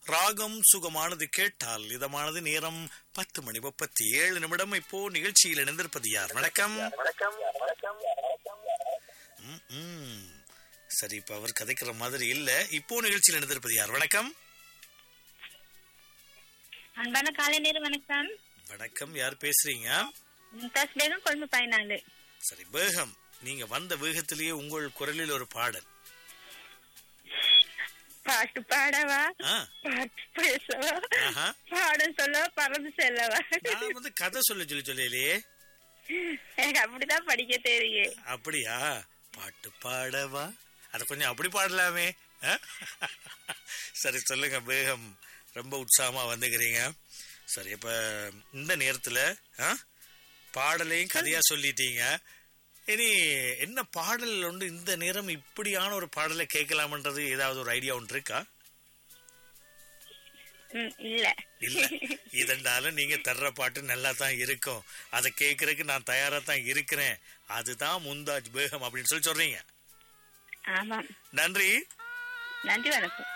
ராகம் சுகமானது கேட்டால் இதமானது நேரம் பத்து மணி முப்பத்தி ஏழு நிமிடம் இப்போ நிகழ்ச்சியில் இணைந்திருப்பது யார் வணக்கம் ம், ம். சரி இப்ப அவர் கதைக்கிற மாதிரி இல்ல இப்போ நிகழ்ச்சியில் இணைந்திருப்பது யார் வணக்கம் அன்பான காலை நேர வணக்கம் வணக்கம் யார் பேசுறீங்க மும்தாஸ் பேகம் கொழும்பு பயனாளு சரி வேகம் நீங்க வந்த வேகத்திலேயே உங்கள் குரலில் ஒரு பாடல் பாட்டு பாடவா ஆ, பாட்டு பேசவா ஆஹா. பாடம் சொல்லவா பறந்து செல்லவா நான் வந்து கதை சொல்ல சொல்லி சொல்லலையே எனக்கு அப்படிதான் படிக்க தெரியும் அப்படியா பாட்டு பாடவா அத கொஞ்சம் அப்படி பாடலாமே ஆ? சரி சொல்லுங்க வேகம் ரொம்ப உற்சாகமா வந்துக்கிறீங்க சரி இப்ப இந்த நேரத்துல ஆ? பாடலையும் கதையா சொல்லிட்டீங்க இனி என்ன பாடல் உண்டு இந்த நேரம் இப்படியான ஒரு பாடலை கேட்கலாம்ன்றது ஏதாவது ஒரு ஐடியா ஒன்று இருக்கா ம், இல்ல இல்ல இதனாலும் நீங்க தர்ற பாட்டு நல்லா தான் இருக்கும் அதை கேட்கறதுக்கு நான் தயாரா தான் இருக்கிறேன் அதுதான் முந்தாஜ் பேகம் அப்படின்னு சொல்லி சொல்றீங்க ஆமாம் நன்றி நன்றி வணக்கம்